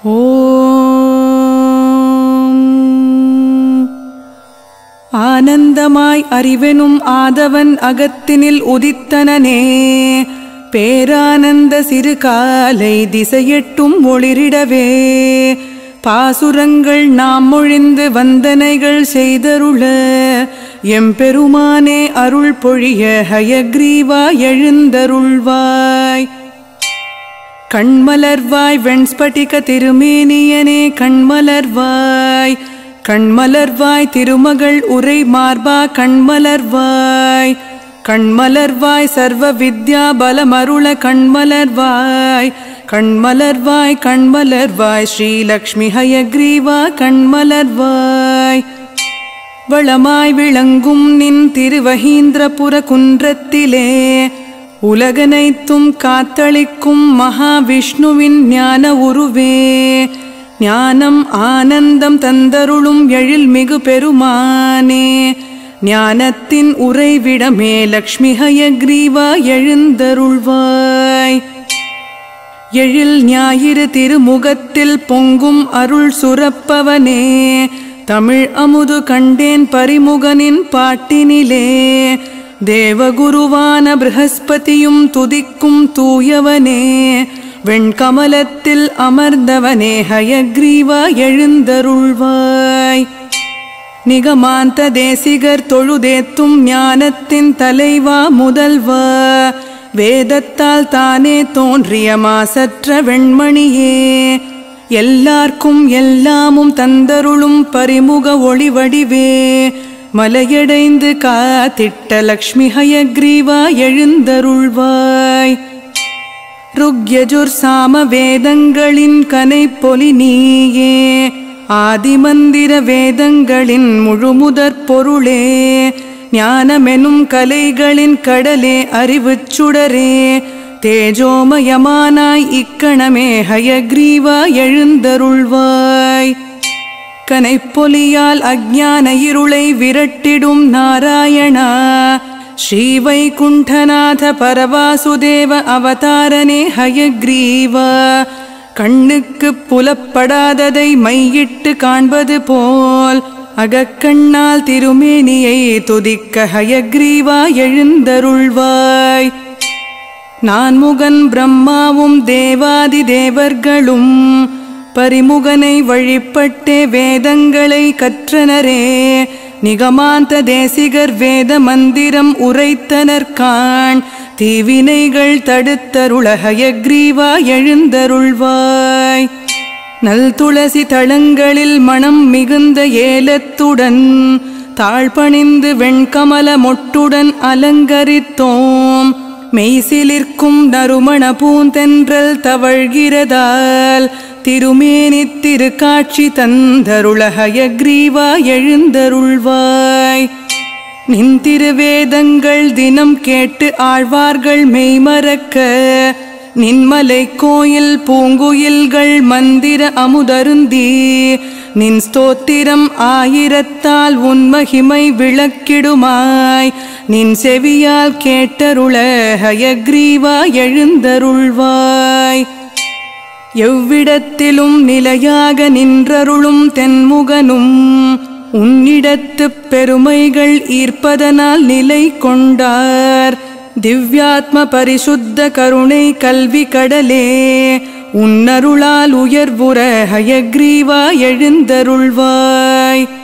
ஓம் ஆனந்தமாய் அறிவெனும் ஆதவன் அகத்தினில் உதித்தனனே பேரானந்த சிறு காலை திசையெட்டும் ஒளிரிடவே பாசுரங்கள் நாம் மொழிந்து வந்தனைகள் செய்தருள எம்பெருமானே அருள் பொழிய ஹயக்ரீவா எழுந்தருள்வாய் கண்மலர்வாய் வெண்ஸ்பட்டிக திருமேனியனே கண்மலர்வாய் கண்மலர்வாய் திருமகள் உரை மார்பா கண்மலர்வாய் கண்மலர்வாய் சர்வ வித்யா பலமருள கண்மலர்வாய் கண்மலர்வாய் கண்மலர்வாய் ஸ்ரீலக்ஷ்மி ஹயக்ரீவா கண்மலர்வாய் வளமாய் விளங்கும் நின் திருவஹீந்திரபுர குன்றத்திலே உலகனைத்தும் காத்தளிக்கும் மகாவிஷ்ணுவின் ஞான உருவே ஞானம் ஆனந்தம் தந்தருளும் எழில்மிகு பெருமானே ஞானத்தின் உறைவிடமே லக்ஷ்மி ஹயக்ரீவா எழுந்தருள்வாய் எழில் ஞாயிறு திருமுகத்தில் பொங்கும் அருள் சுரப்பவனே தமிழ் அமுது கண்டேன் பரிமுகனின் பாட்டினிலே தேவகுருவான ப்ரஹஸ்பதியும் துதிக்கும் தூயவனே வெண்கமலத்தில் அமர்ந்தவனே ஹயக்ரீவா எழுந்தருள்வாய் நிகமாந்த தேசிகர் தொழுதேத்தும் ஞானத்தின் தலைவா முதல்வா வேதத்தால் தானே தோன்றிய மாசற்ற வெண்மணியே எல்லார்க்கும் எல்லாமும் தந்தருளும் பரிமுக ஒளி வடிவே மலையடைந்து காத்திட்ட லக்ஷ்மி ஹயக்ரீவா எழுந்தருள்வாய் ருக்யஜுர் சாம வேதங்களின் கனைப்பொலி நீயே ஆதிமந்திர வேதங்களின் முழுமுதற் பொருளே ஞானமெனும் கலைகளின் கடலே அறிவுச் சுடரே தேஜோமயமானாய் இக்கணமே ஹயக்ரீவா எழுந்தருள்வாய் கனைப்பொலியால் அஜ்ஞான இருளை விரட்டிடும் நாராயணா ஸ்ரீவைகுண்டநாத பரவாசுதேவ அவதாரனே ஹயக்ரீவா கண்ணுக்கு புலப்படாததை மையிட்டு காண்பது போல் அகக்கண்ணால் திருமேனியை துதிக்க ஹயக்ரீவா எழுந்தருள்வாய் நான்முகன் பிரம்மாவும் தேவாதி தேவர்களும் பரிமுகனை வழிபட்டே வேதங்களை கற்றனரே நிகமாந்த தேசிகர் வேத மந்திரம் உரைத்தனர் காண் தீவினைகள் தடுத்தருள ஹயக்ரீவா எழுந்தருள்வாய் நல் துளசி தளங்களில் மனம் மிகுந்த ஏலத்துடன் தாழ்பணிந்து வெண்கமல மொட்டுடன் அலங்கரித்தோம் மெய்சிலிர்க்கும் நறுமண பூந்தென்றல் தவழ்கிறதால் திருமேனி திருக்காட்சி தந்தருள ஹயக்ரீவா எழுந்தருள்வாய் நின் திருவேதங்கள் தினம் கேட்டு ஆழ்வார்கள் மெய்மறக்க நின்மலை கோயில் பூங்குயில்கள் மந்திர அமுதருந்தி நின் ஸ்தோத்திரம் ஆயிரத்தால் உன் மகிமை விளக்கிடுமாய் நின் செவியால் கேட்டருள ஹயக்ரீவா எழுந்தருள்வாய் எவ்விடத்திலும் நிலையாக நின்றருளும் தென்முகனும் உன்னிடத்துப் பெருமைகள் ஈர்ப்பதனால் நிலை கொண்டார் திவ்யாத்ம பரிசுத்த கருணை கல்வி கடலே உன்னருளால் உயர்வுற ஹயக்ரீவா எழுந்தருள்வாய்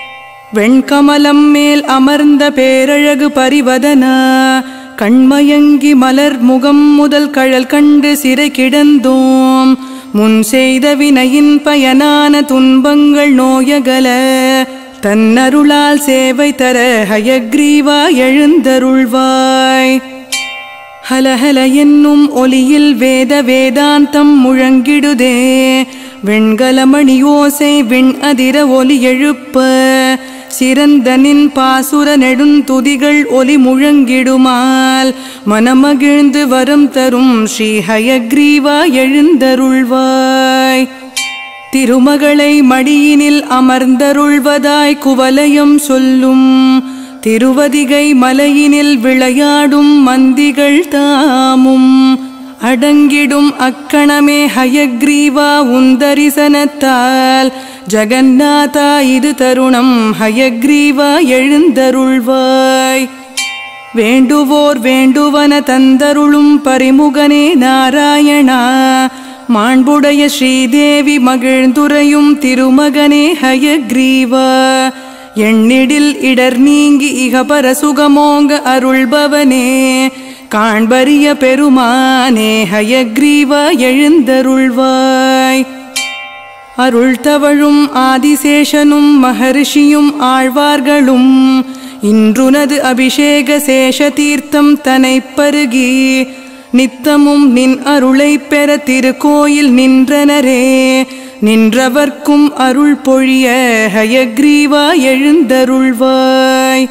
வெண்கமலம் மேல் அமர்ந்த பேரழகு பரிவதனா கண்மயங்கி மலர் முகம் முதல் கழல் கண்டு சிறை கிடந்தோம் முன் செய்த வினையின் பயனான துன்பங்கள் நோயகல தன்னருளால் சேவை தர ஹயக்ரீவா எழுந்தருள்வாய் ஹலஹல என்னும் ஒலியில் வேத வேதாந்தம் முழங்கிடுதே வெண்கலமணி ஓசை விண் அதிர ஒலி எழுப்ப சிறந்தனின் பாசுர நெடுந்துதிகள் ஒலி முழங்கிடுமால் மனமகிழ்ந்து வரம் தரும் ஸ்ரீ ஹயக்ரீவா எழுந்தருள்வாய் திருமகளை மடியினில் அமர்ந்தருள்வதாய் குவலயம் சொல்லும் திருவதிகை மலையினில் விளையாடும் மந்திகள் தாமும் அடங்கிடும் அக்கணமே ஹயக்ரீவா உந்தரிசனத்தால் ஜகநாதா இது தருணம் ஹயக்ரீவா எழுந்தருள்வாய் வேண்டுவோர் வேண்டுவன தந்தருளும் பரிமுகனே நாராயணா மாண்புடைய ஸ்ரீதேவி மகிழ்ந்துரையும் திருமகனே ஹயக்ரீவா எண்ணிடில் இடர் நீங்கி இகபர சுகமோங்க அருள்பவனே காண்பரிய பெருமானே ஹயக்ரீவா எழுந்தருள்வாய் அருள் தவழும் ஆதிசேஷனும் மகர்ஷியும் ஆழ்வார்களும் இன்றுனது அபிஷேக சேஷ தீர்த்தம் தனை பருகி நித்தமும் நின் அருளை பெற திருக்கோயில் நின்றனரே நின்றவர்க்கும் அருள் பொழிய ஹயக்ரீவா எழுந்தருள்வாய்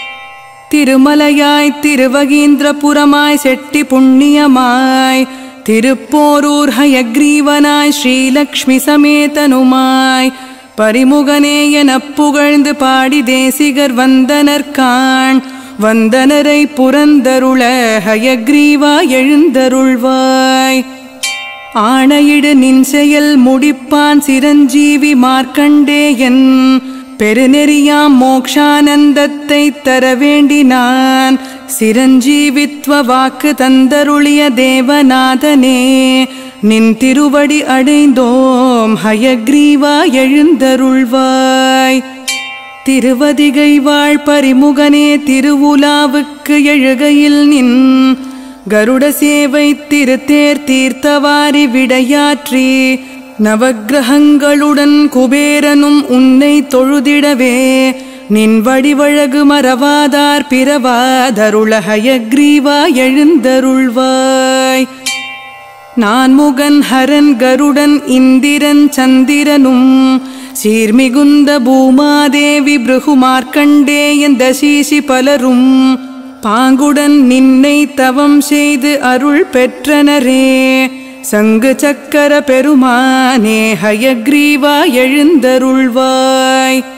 திருமலையாய் திருவகீந்திரபுரமாய் செட்டி புண்ணியமாய் திருப்போரூர் ஹயக்ரீவனாய் ஸ்ரீலக்ஷ்மி சமேதனுமாய் பரிமுகனே எனப் புகழ்ந்து பாடி தேசிகர் வந்தனர்காண் வந்தனரை புரந்தருள ஹயக்ரீவா எழுந்தருள்வாய் ஆணையிடு நின் செயல் முடிப்பான் சிரஞ்சீவி மார்க்கண்டேயன் பெருநெறியாம் மோக்ஷானந்தத்தை தர வேண்டினான் சிரஞ்சீவித்வ வாக்கு தந்தருளிய தேவநாதனே நின் திருவடி அடைந்தோம் ஹயக்ரீவா எழுந்தருள்வாய் திருவதிகை வாழ் பரிமுகனே திருவுலாவுக்கு எழுகையில் நின் கருட சேவை திருத்தேர் தீர்த்தவாரி விடையாற்றி நவக்கிரகங்களுடன் குபேரனும் உன்னை தொழுதிடவே நின் வடிவழகு மறவாதார் பிறவாதருள ஹயக்ரீவா எழுந்தருள்வாய் நான்முகன் ஹரன் கருடன் இந்திரன் சந்திரனும் சீர்மிகுந்த பூமாதேவி பிருகு மார்க்கண்டேயன் தசீசி பலரும் பாங்குடன் நின்னை தவம் செய்து அருள் பெற்றனரே சங்கு சக்கர பெருமானே ஹயக்ரீவா எழுந்தருள்வாய்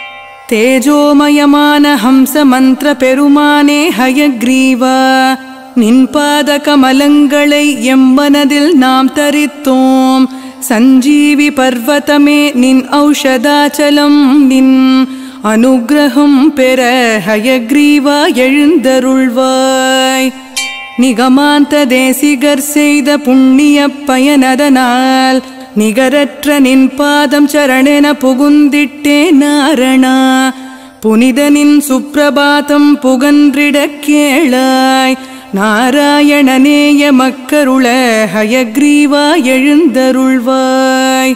தேஜோமயமான ஹம்ச மந்திர பெருமானே ஹயக்ரீவா நின் பாத கமலங்களை எம்மனதில் நாம் தரித்தோம் சஞ்சீவி பர்வதமே நின் ஔஷதாச்சலம் நின் அனுகிரகம் பெற ஹயக்ரீவா எழுந்தருள்வாய் நிகமாந்த தேசிகர் செய்த புண்ணிய பயனதனால் நிகரற்ற நின் பாதம் சரணென புகுந்திட்டே நாரணா புனிதனின் சுப்பிரபாதம் புகன்றிடக் கேளாய் நாராயணனேய மக்கருள ஹயக்ரீவா எழுந்தருள்வாய்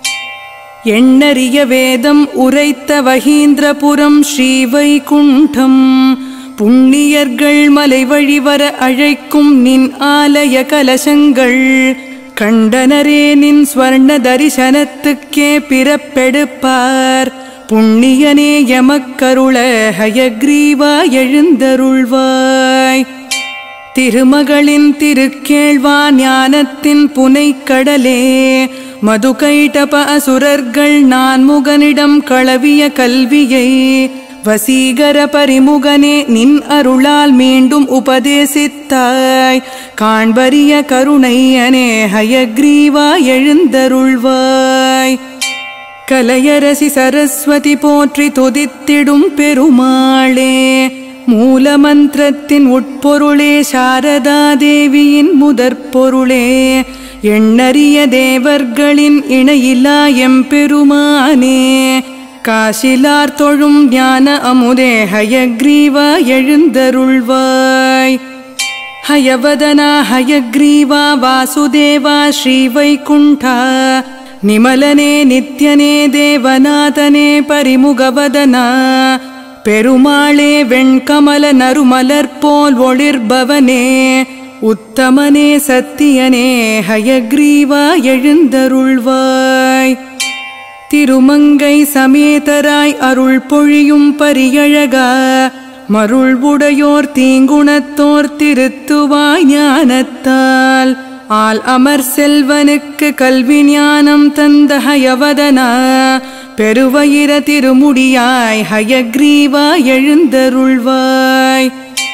எண்ணறிய வேதம் உரைத்த வகீந்திரபுரம் ஸ்ரீவைகுண்டம் புண்ணியர்கள் மலை வழிவர அழைக்கும் நின் ஆலய கலசங்கள் கண்டனரே நின் ஸ்வர்ண தரிசனத்துக்கே பிறப்பெடுப்பார் புண்ணியனே எமக்கருள ஹயக்ரீவா எழுந்தருள்வாய் திருமகளின் திருக்கேழ்வா ஞானத்தின் புனைக்கடலே மதுகைடப அசுரர்கள் நான்முகனிடம் களவிய கல்வியை வசீகர பரிமுகனே நின் அருளால் மீண்டும் உபதேசித்தாய் காண்பரிய கருணையனே ஹயக்ரீவா எழுந்தருள்வாய் கலையரசி சரஸ்வதி போற்றி துதித்திடும் பெருமாளே மூலமந்திரத்தின் உட்பொருளே சாரதா தேவியின் முதற்பொருளே எண்ணறிய தேவர்களின் இணையிலா எம்பெருமானே காசிலார் தொழும் ஞான அமுதே ஹயக்ரீவா எழுந்தருள்வாய் ஹயவதனா ஹயக்ரீவா வாசுதேவா ஸ்ரீவைகுண்டா நிமலனே நித்யனே தேவநாதனே பரிமுகவதனா பெருமாளே வெண்கமல நறுமலர் போல் ஒளிர்பவனே உத்தமனே சத்தியனே ஹயக்ரீவா எழுந்தருள்வாய் திருமங்கை சமேதராய் அருள் பொழியும் பரியழகா மருள் உடையோர் தீங்குணத்தோர் திருத்துவாய் ஞானத்தால் ஆல் அமர் செல்வனுக்கு கல்வி ஞானம் தந்த ஹயவதனா பெருவயிர திருமுடியாய் ஹயக்ரீவா எழுந்தருள்வாய்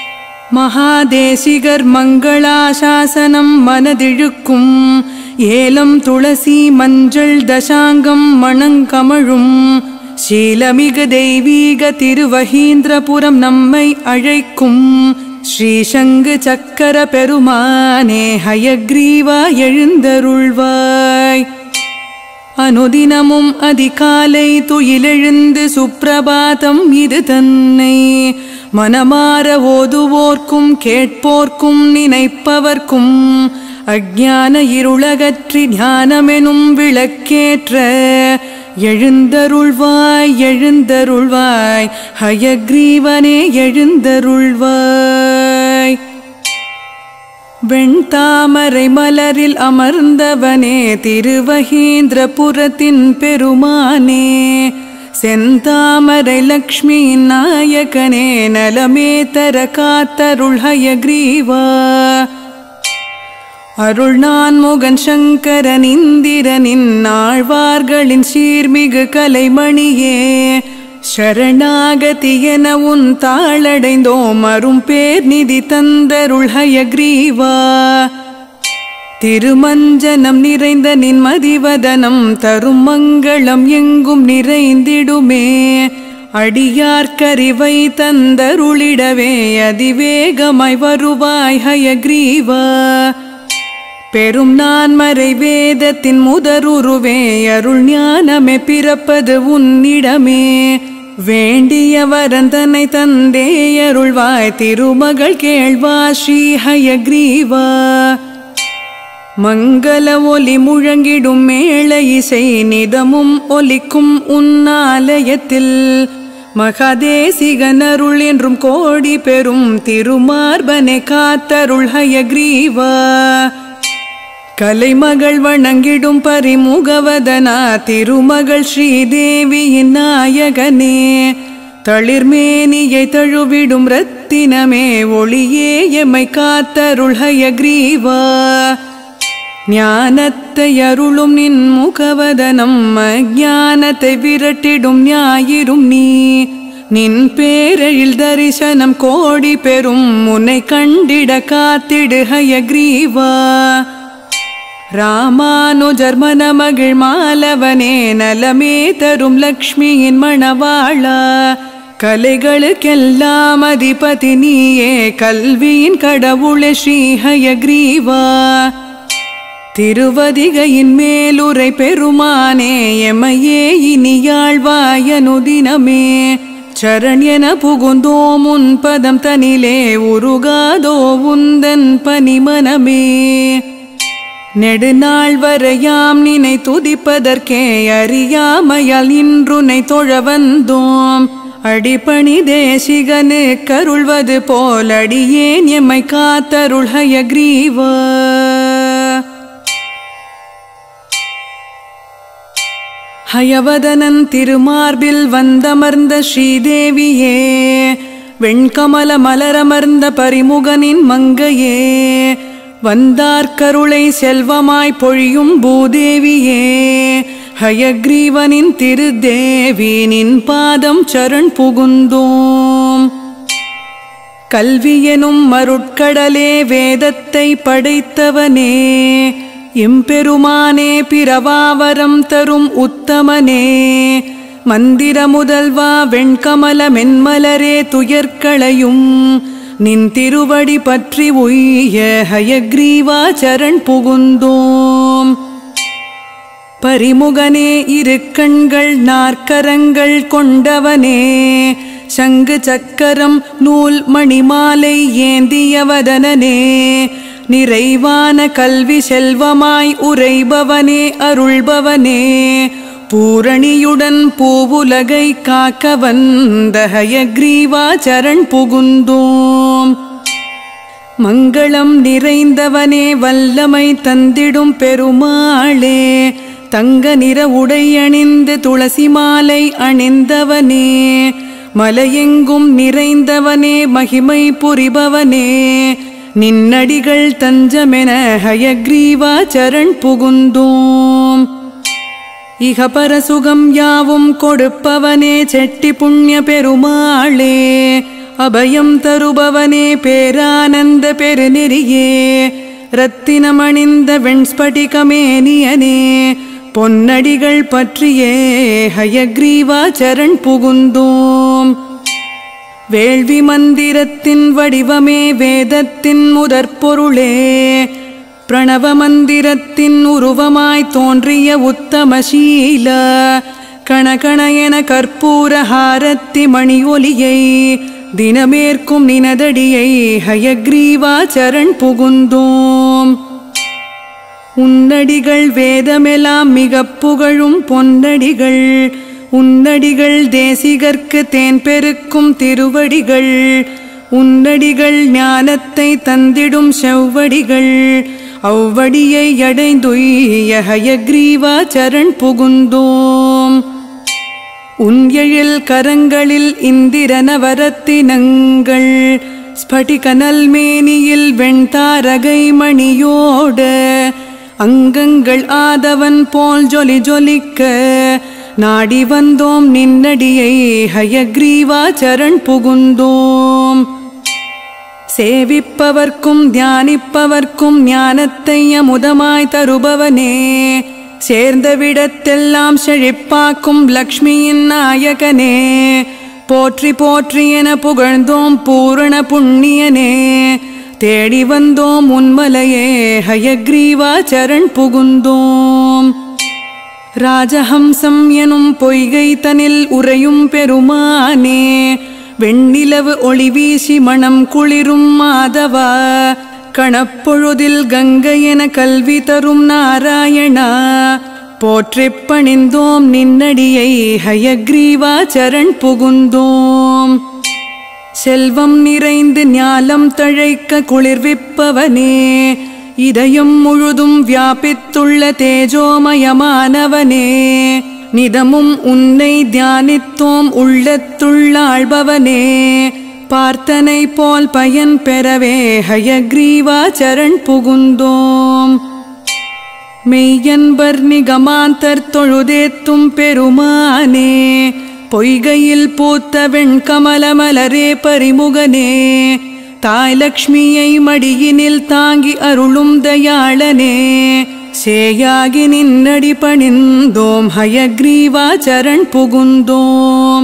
மகாதேசிகர் மங்களாசாசனம் மனதிழுக்கும் ஏலம் துளசி மஞ்சள் தசாங்கம் மணங்கமழும் சீலமிகு தெய்வீக திருவகீந்திரபுரம் நம்மை அழைக்கும் ஸ்ரீசங்கு சக்கர பெருமானே ஹயக்ரீவா எழுந்தருள்வாய் அனுதினமும் அதிகாலை துயிலெழுந்து சுப்பிரபாதம் இது தன்னை மனமாற ஓதுவோர்க்கும் கேட்போர்க்கும் நினைப்பவர்க்கும் அஞ்ஞான இருளகற்றி ஞானமெனும் விளக்கேற்ற எழுந்தருள்வாய் எழுந்தருள்வாய் ஹயக்ரீவனே எழுந்தருள்வாய் வெண்தாமரை மலரில் அமர்ந்தவனே திருவகீந்திரபுரத்தின் பெருமானே செந்தாமரை லக்ஷ்மியின் நாயகனே நலமே தர காத்தருள் ஹயக்ரீவா அருள் நான் முகன் சங்கரன் இந்திரனின் ஆழ்வார்களின் சீர்மிகு கலைமணியே சரணாகதி என உன் தாளடைந்தோம் அரும் பேர் நிதி தந்தருள் ஹயக்ரீவா திருமஞ்சனம் நிறைந்த நின் மதிவதனம் தரும் மங்களம் எங்கும் நிறைந்திடுமே அடியார்க்கறிவை தந்தருளிடவே அதிவேகமாய் வருவாய் ஹயக்ரீவா பெரும் நான்மறை வேதத்தின் முதருருவே அருள் ஞானமே பிறப்பது உன்னிடமே வேண்டிய வரந்தனை தந்தே அருள்வாய் திருமகள் கேள்வா ஸ்ரீ ஹயக்ரீவா மங்கள ஒலி முழங்கிடும் மேள இசை நிதமும் ஒலிக்கும் உன்னாலயத்தில் மகாதேசிகனருள் என்றும் கோடி பெறும் திருமார்பனை காத்தருள் ஹயக்ரீவா கலைமகள் வணங்கிடும் பரிமுகவதனா திருமகள் ஸ்ரீதேவியின் நாயகனே தளிர்மேனியை தழுவிடும் ரத்தினமே ஒளியே எம்மை காத்தருள் ஹயக்ரீவா ஞானத்தை அருளும் நின் முகவதனம் அஞ்ஞானத்தை விரட்டிடும் ஞாயிறும் நீ நின் பேரெழில் தரிசனம் கோடி பெறும் உன்னை கண்டிட காத்திடு ஹயக்ரீவா ராமானுஜர் மணமகிழ் மாலவனே நலமே தரும் லக்ஷ்மியின் மணவாளா கலைகளுக்கெல்லாம் அதிபதி நீயே கல்வியின் கடவுளே ஸ்ரீ ஹயக்ரீவா திருவதிகையின் மேலுரை பெருமானே எமையே இனியாழ்வாயனுதினமே சரண்யன புகுந்தோம் உன் பதம் தனிலே உருகாதோ உந்தன் பனிமனமே நெடுநாள் வரையாம் நினை துதிப்பதற்கே அறியாமையால் இன்றுனை தொழ வந்தோம் அடிபணி தேசிகனு கருள்வது போல் அடியேன் எம்மை காத்தருள் ஹயக்ரீவா ஹயவதனன் திருமார்பில் வந்தமர்ந்த ஸ்ரீதேவியே வெண்கமல மலரமர்ந்த பரிமுகனின் மங்கையே வந்தார்கருளை செல்வமாய் பொழியும் பூதேவியே ஹயக்ரீவனின் திருதேவினின் பாதம் சரண் புகுந்தோம் கல்வி எனும் மருட்கடலே வேதத்தை படைத்தவனே எம்பெருமானே பிறவாவரம் தரும் உத்தமனே மந்திர முதல்வா வெண்கமல மென்மலரே துயர்களையும் நின் திருவடி பற்றி உய்ய ஹயக்ரீவா சரண் புகுந்தோம் பரிமுகனே இரு கண்கள் நாற்கரங்கள் கொண்டவனே சங்கு சக்கரம் நூல் மணிமாலை ஏந்தியவதனனே நிறைவான கல்வி செல்வமாய் உரைபவனே அருள்பவனே பூரணியுடன் பூவுலகை காக்க வந்த ஹயக்ரீவா சரண் புகுந்தோம் மங்களம் நிறைந்தவனே வல்லமை தந்திடும் பெருமாளே தங்க நிற உடை அணிந்து துளசி மாலை அணிந்தவனே மலையெங்கும் நிறைந்தவனே மகிமை புரிபவனே நின்னடிகள் தஞ்சமென ஹயக்ரீவா சரண் புகுந்தோம் இகபர சுகம் யாவும் கொடுப்பவனே செட்டி புண்ணிய பெருமாளே அபயம் தருபவனே பேரானந்த பெருநெறியே ரத்தினமணிந்த வெண்ஸ்படிகமேனியனே பொன்னடிகள் பற்றியே ஹயக்ரீவா சரண் புகுந்தோம் வேள்வி மந்திரத்தின் வடிவமே வேதத்தின் முதற்பொருளே பிரணவ மந்திரத்தின் உருவமாய் தோன்றிய உத்தமசீல கணகண என கற்பூர ஹாரத்தி மணி ஒலியை தினமேற்கும் நினதடியை ஹயக்ரீவா சரண் புகுந்தோம் உன்னடிகள் வேதமெல்லாம் மிகப் புகழும் பொன்னடிகள் உன்னடிகள் தேசிகர்க்கு தேன் பெருக்கும் திருவடிகள் உன்னடிகள் ஞானத்தை தந்திடும் செவ்வடிகள் அவ்வடியை அடைந்துய்ய ஹயக்ரீவா சரண் புகுந்தோம் உன் எழில் கரங்களில் இந்திர நவரத்தினங்கள் ஸ்படிகனல் மேனியில் வெண்தாரகை மணியோட அங்கங்கள் ஆதவன் போல் ஜொலி ஜொலிக்க நாடி வந்தோம் நின்னடியை ஹயக்ரீவா சரண் புகுந்தோம் சேவிப்பவர்க்கும் தியானிப்பவர்க்கும் ஞானத்தை அமுதமாய் தருபவனே சேர்ந்த விடத்தெல்லாம் செழிப்பாக்கும் லக்ஷ்மியின் நாயகனே போற்றி போற்றி என புகழ்ந்தோம் பூரண புண்ணியனே தேடி வந்தோம் உன்மலையே ஹயக்ரீவா சரண் புகுந்தோம் ராஜஹம்சம் எனும் பொய்கை தனில் உறையும் பெருமானே வெண்ணிலவு ஒளி வீசி மணம் குளிரும் மாதவா கணப்பொழுதில் கங்கை என கல்வி தரும் நாராயணா போற்றிப் பணிந்தோம் நின்னடியை ஹயக்ரீவா சரண் புகுந்தோம் செல்வம் நிறைந்து ஞாலம் தழைக்க குளிர்விப்பவனே இதயம் முழுதும் வியாபித்துள்ள தேஜோமயமானவனே நிதமும் உன்னை தியானித்தோம் உள்ளத்துள்ளாழ்பவனே பார்த்தனை போல் பயன் பெறவே ஹயக்ரீவா சரண் புகுந்தோம் மெய்யன்பர் நிகமாந்தர் தொழுதேத்தும் பெருமானே பொய்கையில் பூத்த வெண்கமலமலரே பரிமுகனே தாய் லக்ஷ்மியை மடியினில் தாங்கி அருளும் தயாளனே சேயாகி நின்னடி பணிந்தோம் ஹயக்ரீவா சரண் புகுந்தோம்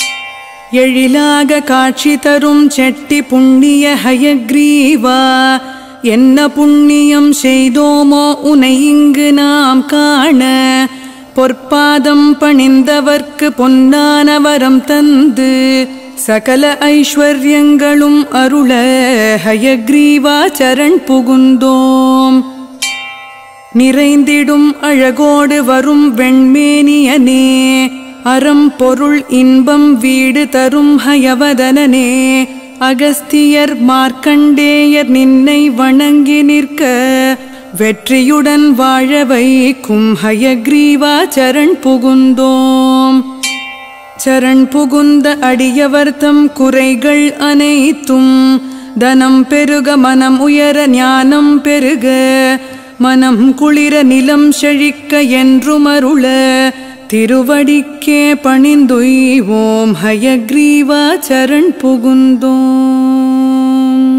எழிலாக காட்சி தரும் செட்டி புண்ணிய ஹயக்ரீவா என்ன புண்ணியம் செய்தோமோ உனை இங்கு நாம் காண பொற்பாதம் பணிந்தவர்க்கு பொன்னான வரம் தந்து சகல ஐஸ்வர்யங்களும் அருள ஹயக்ரீவா சரண் புகுந்தோம் நிறைந்திடும் அழகோடு வரும் வெண்மேனியனே அறம் பொருள் இன்பம் வீடு தரும் ஹயவதனனே அகஸ்தியர் மார்க்கண்டேயர் நின்னை வணங்கி நிற்க வெற்றியுடன் வாழ வைக்கும் ஹயக்ரீவா சரண் புகுந்தோம் சரண் புகுந்த அடியவர்த்தம் குறைகள் அனைத்தும் தனம் பெருக மனம் உயர ஞானம் பெருக மனம் குளிர நிலம் செழிக்க என்றும் அருள திருவடிக்கே பணிந்துய்வோம் ஹயக்ரீவா சரண் புகுந்தோம்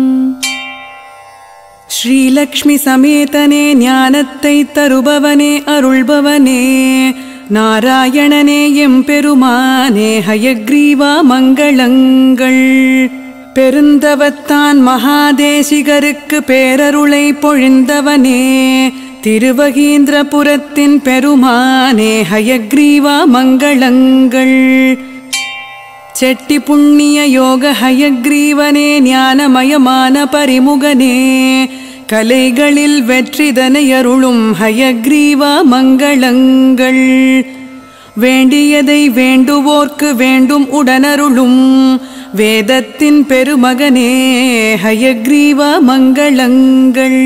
ஸ்ரீலக்ஷ்மி சமேதனே ஞானத்தை தருபவனே அருள்பவனே நாராயணனே எம்பெருமானே ஹயக்ரீவா மங்களங்கள் பெருந்தவத்தான் மகாதேசிகருக்கு பேரருளை பொழிந்தவனே திருவகீந்திரபுரத்தின் பெருமானே ஹயக்ரீவா மங்களங்கள் செட்டி புண்ணிய யோக ஹயக்ரீவனே ஞானமயமான பரிமுகனே கலைகளில் வெற்றிதனை அருளும் ஹயக்ரீவா மங்களங்கள் வேண்டியதை வேண்டுவோர்க்கு வேண்டும் உடனருளும் வேதத்தின் பெருமகனே ஹயக்ரீவா மங்களங்கள்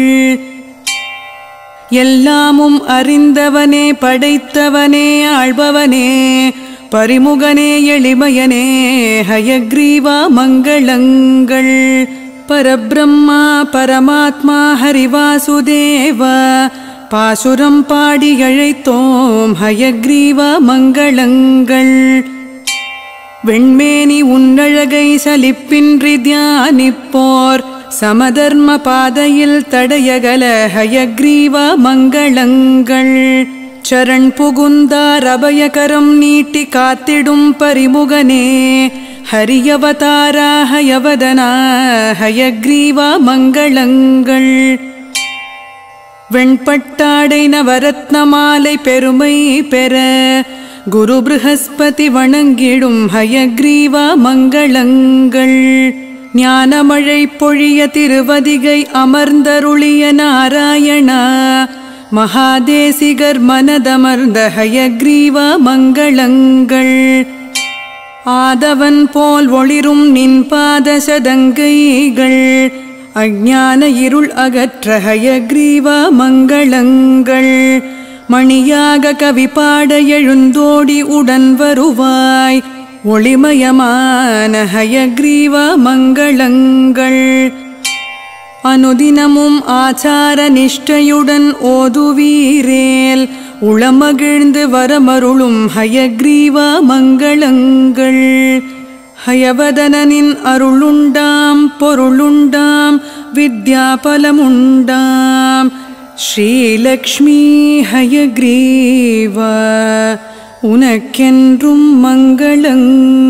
எல்லாமும் அறிந்தவனே படைத்தவனே ஆள்பவனே பரிமுகனே எளிமையனே ஹயக்ரீவா மங்களங்கள் பரபிரம்மா பரமாத்மா ஹரிவாசுதேவ பாசுரம் பாடி அழைத்தோம் ஹயக்ரீவா மங்களங்கள் வெண்மேனி உன்னழகை சலிப்பின்றி தியானிப்போர் சமதர்ம பாதையில் தடையகல ஹயக்ரீவ மங்களங்கள் சரண் புகுந்தார் அபயகரம் நீட்டி காத்திடும் பரிமுகனே ஹரியவதாரா ஹயவதனா ஹயக்ரீவ மங்களங்கள் வெண்பட்டாடை நவரத்ன மாலை பெருமை பெற குரு ப்ரஹஸ்பதி வணங்கிடும் ஹயக்ரீவா மங்களங்கள் ஞானமழை பொழிய திருவதிகை அமர்ந்தருளிய நாராயணா மகாதேசிகர் மனதமர்ந்த ஹயக்ரீவா மங்களங்கள் ஆதவன் போல் ஒளிரும் நின் பாத சதங்கைகள் அஞ்ஞான இருள் அகற்ற ஹயக்ரீவா மங்களங்கள் மணியாக கவி பாட எழுந்தோடி உடன் வருவாய் ஒளிமயமான ஹயக்ரீவா மங்களங்கள் அனுதினமும் ஆச்சார நிஷ்டையுடன் ஓதுவீரேல் உளமகிழ்ந்து வரமருளும் ஹயக்ரீவா மங்களங்கள் ஹயவதனனின் அருளுண்டாம் பொருளுண்டாம் வித்யாபலமுண்டாம் ஸ்ரீலக்ஷ்மி ஹயக்ரீவா உனக்கென்றும் மங்களங்கள்